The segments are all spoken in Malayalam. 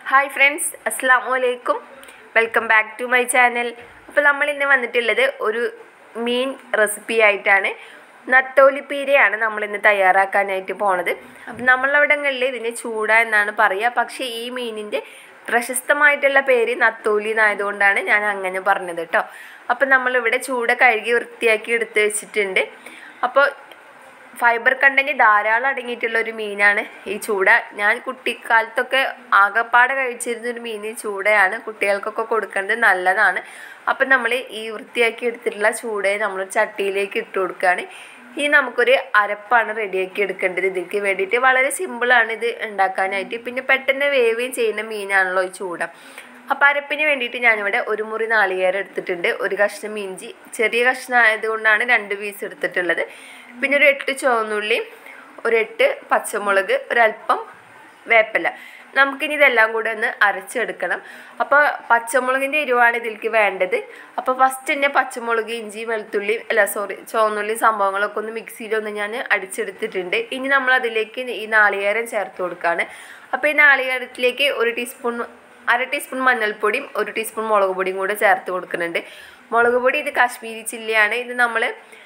ഹായ് ഫ്രണ്ട്സ് അസ്സാം വലൈക്കും welcome back to my channel അപ്പോൾ നമ്മൾ ഇന്ന് വന്നിട്ടുള്ളത് ഒരു മീൻ റെസിപ്പി ആയിട്ടാണ് നത്തോലിപ്പീരയാണ് നമ്മൾ ഇന്ന് തയ്യാറാക്കാനായിട്ട് പോണത് അപ്പം നമ്മളവിടങ്ങളിൽ ഇതിന് ചൂട എന്നാണ് പറയുക പക്ഷേ ഈ മീനിൻ്റെ പ്രശസ്തമായിട്ടുള്ള പേര് നത്തോലി എന്നായതുകൊണ്ടാണ് ഞാൻ അങ്ങനെ പറഞ്ഞത് കേട്ടോ അപ്പം നമ്മളിവിടെ ചൂട കഴുകി വൃത്തിയാക്കി എടുത്ത് വെച്ചിട്ടുണ്ട് അപ്പോൾ ഫൈബർ കണ്ടന്റ് ധാരാളം അടങ്ങിയിട്ടുള്ള ഒരു മീനാണ് ഈ ചൂട ഞാൻ കുട്ടിക്കാലത്തൊക്കെ ആകപ്പാടെ കഴിച്ചിരുന്ന ഒരു മീൻ ഈ ചൂടയാണ് കുട്ടികൾക്കൊക്കെ കൊടുക്കുന്നത് നല്ലതാണ് അപ്പം നമ്മൾ ഈ വൃത്തിയാക്കി എടുത്തിട്ടുള്ള ചൂടയെ നമ്മൾ ചട്ടിയിലേക്ക് ഇട്ട് കൊടുക്കുകയാണ് ഇനി നമുക്കൊരു അരപ്പാണ് റെഡിയാക്കി എടുക്കേണ്ടത് ഇതിലേക്ക് വേണ്ടിയിട്ട് വളരെ സിമ്പിളാണ് ഇത് ഉണ്ടാക്കാനായിട്ട് പിന്നെ പെട്ടെന്ന് വേവുകയും ചെയ്യുന്ന മീനാണല്ലോ ഈ ചൂട അപ്പോൾ അരപ്പിന് വേണ്ടിയിട്ട് ഞാനിവിടെ ഒരു മുറി നാളികേരം എടുത്തിട്ടുണ്ട് ഒരു കഷ്ണം ഇഞ്ചി ചെറിയ കഷ്ണം ആയതുകൊണ്ടാണ് രണ്ട് പീസ് എടുത്തിട്ടുള്ളത് പിന്നെ ഒരു എട്ട് ചുവന്നുള്ളി ഒരു എട്ട് പച്ചമുളക് ഒരല്പം വേപ്പില നമുക്കിനി ഇതെല്ലാം കൂടെ ഒന്ന് അരച്ചെടുക്കണം അപ്പോൾ പച്ചമുളകിൻ്റെ എരിവാണ് ഇതിലേക്ക് വേണ്ടത് അപ്പോൾ ഫസ്റ്റ് തന്നെ പച്ചമുളക് ഇഞ്ചി വെളുത്തുള്ളി അല്ല സോറി ചുവന്നുള്ളി സംഭവങ്ങളൊക്കെ ഒന്ന് മിക്സിയിലൊന്ന് ഞാൻ അടിച്ചെടുത്തിട്ടുണ്ട് ഇനി നമ്മൾ അതിലേക്ക് ഈ നാളികേരം ചേർത്ത് കൊടുക്കുകയാണ് അപ്പോൾ ഈ നാളികേരത്തിലേക്ക് ഒരു ടീസ്പൂൺ അര ടീസ്പൂൺ മഞ്ഞൾപ്പൊടിയും ഒരു ടീസ്പൂൺ മുളക് പൊടിയും കൂടെ ചേർത്ത് കൊടുക്കുന്നുണ്ട് മുളക് പൊടി ഇത് കാശ്മീരി ചില്ലിയാണ് ഇത് നമ്മൾ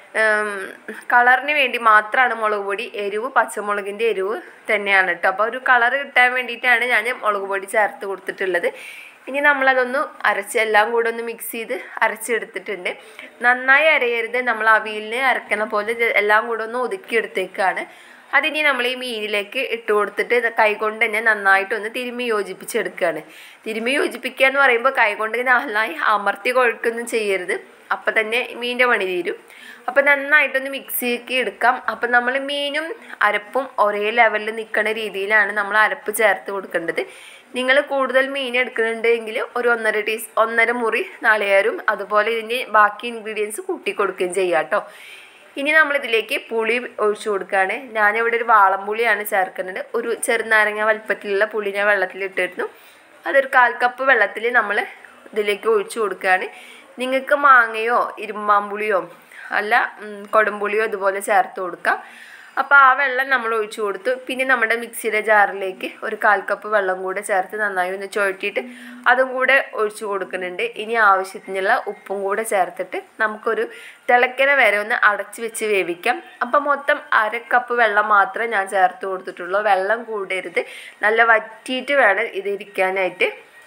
കളറിന് വേണ്ടി മാത്രമാണ് മുളക് പൊടി എരിവ് പച്ചമുളകിൻ്റെ എരിവ് തന്നെയാണ് കേട്ടോ അപ്പോൾ ഒരു കളർ കിട്ടാൻ വേണ്ടിയിട്ടാണ് ഞാൻ മുളക് പൊടി ചേർത്ത് കൊടുത്തിട്ടുള്ളത് ഇനി നമ്മളതൊന്ന് അരച്ച് എല്ലാം കൂടെ ഒന്ന് മിക്സ് ചെയ്ത് അരച്ചെടുത്തിട്ടുണ്ട് നന്നായി അരയരുത് നമ്മൾ അവിയലിന് അരക്കണ പോലെ ഇത് എല്ലാം കൂടെ ഒന്ന് ഒതുക്കിയെടുത്തേക്കാണ് അതിനി നമ്മൾ ഈ മീനിലേക്ക് ഇട്ട് കൊടുത്തിട്ട് ഇത് കൈകൊണ്ട് തന്നെ നന്നായിട്ടൊന്ന് തിരുമ്മി യോജിപ്പിച്ചെടുക്കുകയാണ് തിരുമ്മി യോജിപ്പിക്കുക എന്ന് പറയുമ്പോൾ കൈകൊണ്ട് നന്നായി അമർത്തി കൊഴുക്കൊന്നും ചെയ്യരുത് അപ്പം തന്നെ മീനിൻ്റെ പണി തീരും അപ്പം നന്നായിട്ടൊന്ന് മിക്സിയൊക്കെ എടുക്കാം അപ്പം നമ്മൾ മീനും അരപ്പും ഒരേ ലെവലിൽ നിൽക്കുന്ന രീതിയിലാണ് നമ്മൾ അരപ്പ് ചേർത്ത് കൊടുക്കേണ്ടത് നിങ്ങൾ കൂടുതൽ മീൻ എടുക്കുന്നുണ്ടെങ്കിൽ ഒരു ഒന്നര ടീസ് ഒന്നര മുറി നാളികേരും അതുപോലെ ഇതിൻ്റെ ബാക്കി ഇൻഗ്രീഡിയൻസ് കൂട്ടി കൊടുക്കുകയും ചെയ്യാം കേട്ടോ ഇനി നമ്മളിതിലേക്ക് പുളി ഒഴിച്ചു കൊടുക്കുകയാണ് ഞാനിവിടെ ഒരു വാളംപുളിയാണ് ചേർക്കുന്നത് ഒരു ചെറുനാരങ്ങ വലുപ്പത്തിലുള്ള പുളി ഞാൻ വെള്ളത്തിലിട്ടിരുന്നു അതൊരു കാൽ കപ്പ് വെള്ളത്തിൽ നമ്മൾ ഇതിലേക്ക് ഒഴിച്ചു കൊടുക്കുകയാണ് നിങ്ങൾക്ക് മാങ്ങയോ ഇരുമ്പാമ്പുളിയോ അല്ല കൊടംപുളിയോ ഇതുപോലെ ചേർത്ത് കൊടുക്കാം അപ്പോൾ ആ വെള്ളം നമ്മൾ ഒഴിച്ചു കൊടുത്തു പിന്നെ നമ്മുടെ മിക്സിയുടെ ജാറിലേക്ക് ഒരു കാൽ കപ്പ് വെള്ളം കൂടെ ചേർത്ത് നന്നായി ഒന്ന് ചുഴറ്റിയിട്ട് അതും കൂടെ ഒഴിച്ചു കൊടുക്കുന്നുണ്ട് ഇനി ആവശ്യത്തിനുള്ള ഉപ്പും കൂടെ ചേർത്തിട്ട് നമുക്കൊരു തിളക്കന വരെ ഒന്ന് അടച്ച് വെച്ച് വേവിക്കാം അപ്പം മൊത്തം അര കപ്പ് വെള്ളം മാത്രമേ ഞാൻ ചേർത്ത് കൊടുത്തിട്ടുള്ളൂ വെള്ളം കൂടരുത് നല്ല വറ്റിയിട്ട് വേണം ഇത് ഇരിക്കാനായിട്ട്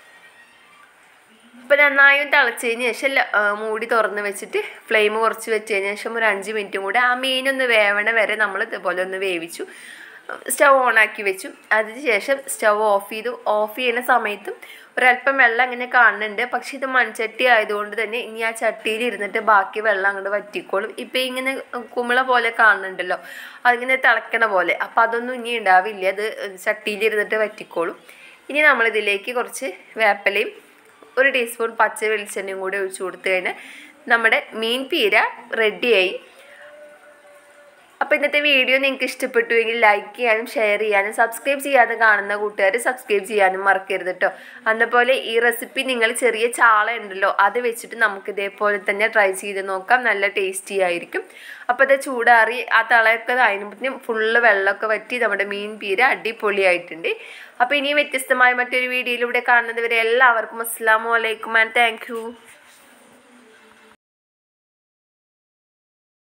ഇപ്പം നന്നായും തിളച്ചതിന് ശേഷം മൂടി തുറന്ന് വെച്ചിട്ട് ഫ്ലെയിം കുറച്ച് വെച്ചതിന് ശേഷം ഒരു അഞ്ച് മിനിറ്റും കൂടെ ആ മീനൊന്ന് വേവണ വരെ നമ്മൾ ഇതുപോലെ ഒന്ന് വേവിച്ചു സ്റ്റവ് ഓണാക്കി വെച്ചു അതിന് ശേഷം സ്റ്റവ് ഓഫ് ചെയ്തു ഓഫ് ചെയ്യുന്ന സമയത്തും ഒരല്പം വെള്ളം അങ്ങനെ കാണുന്നുണ്ട് പക്ഷെ ഇത് മൺചട്ടി ആയതുകൊണ്ട് തന്നെ ഇനി ആ ചട്ടിയിൽ ഇരുന്നിട്ട് ബാക്കി വെള്ളം അങ്ങോട്ട് വറ്റിക്കോളും ഇപ്പം ഇങ്ങനെ കുമിള പോലെ കാണുന്നുണ്ടല്ലോ അതിങ്ങനെ തിളക്കണ പോലെ അപ്പം അതൊന്നും ഇനി ഉണ്ടാവില്ല അത് ചട്ടിയിൽ ഇരുന്നിട്ട് വറ്റിക്കോളും ഇനി നമ്മളിതിലേക്ക് കുറച്ച് വേപ്പലയും ഒരു ടീസ്പൂൺ പച്ച വെളിച്ചെണ്ണയും കൂടി ഒഴിച്ചു കൊടുത്തു കഴിഞ്ഞാൽ നമ്മുടെ മീൻ പീര റെഡിയായി അപ്പോൾ ഇന്നത്തെ വീഡിയോ നിങ്ങൾക്ക് ഇഷ്ടപ്പെട്ടുവെങ്കിൽ ലൈക്ക് ചെയ്യാനും ഷെയർ ചെയ്യാനും സബ്സ്ക്രൈബ് ചെയ്യാതെ കാണുന്ന കൂട്ടുകാർ സബ്സ്ക്രൈബ് ചെയ്യാനും മറക്കരുത് കേട്ടോ അതുപോലെ ഈ റെസിപ്പി നിങ്ങൾ ചെറിയ ചാള ഉണ്ടല്ലോ അത് വെച്ചിട്ട് നമുക്ക് ഇതേപോലെ തന്നെ ട്രൈ ചെയ്ത് നോക്കാം നല്ല ടേസ്റ്റി ആയിരിക്കും അപ്പോൾ അത് ചൂടാറി ആ തളയൊക്കെ അതിനുമ്പത്തേനും ഫുള്ള് വെള്ളമൊക്കെ വറ്റി നമ്മുടെ മീൻ പീര അടിപൊളിയായിട്ടുണ്ട് അപ്പോൾ ഇനി വ്യത്യസ്തമായ മറ്റൊരു വീഡിയോയിലൂടെ കാണുന്നത് വരെ എല്ലാവർക്കും അസ്സാം വലൈക്കും ആൻഡ് താങ്ക്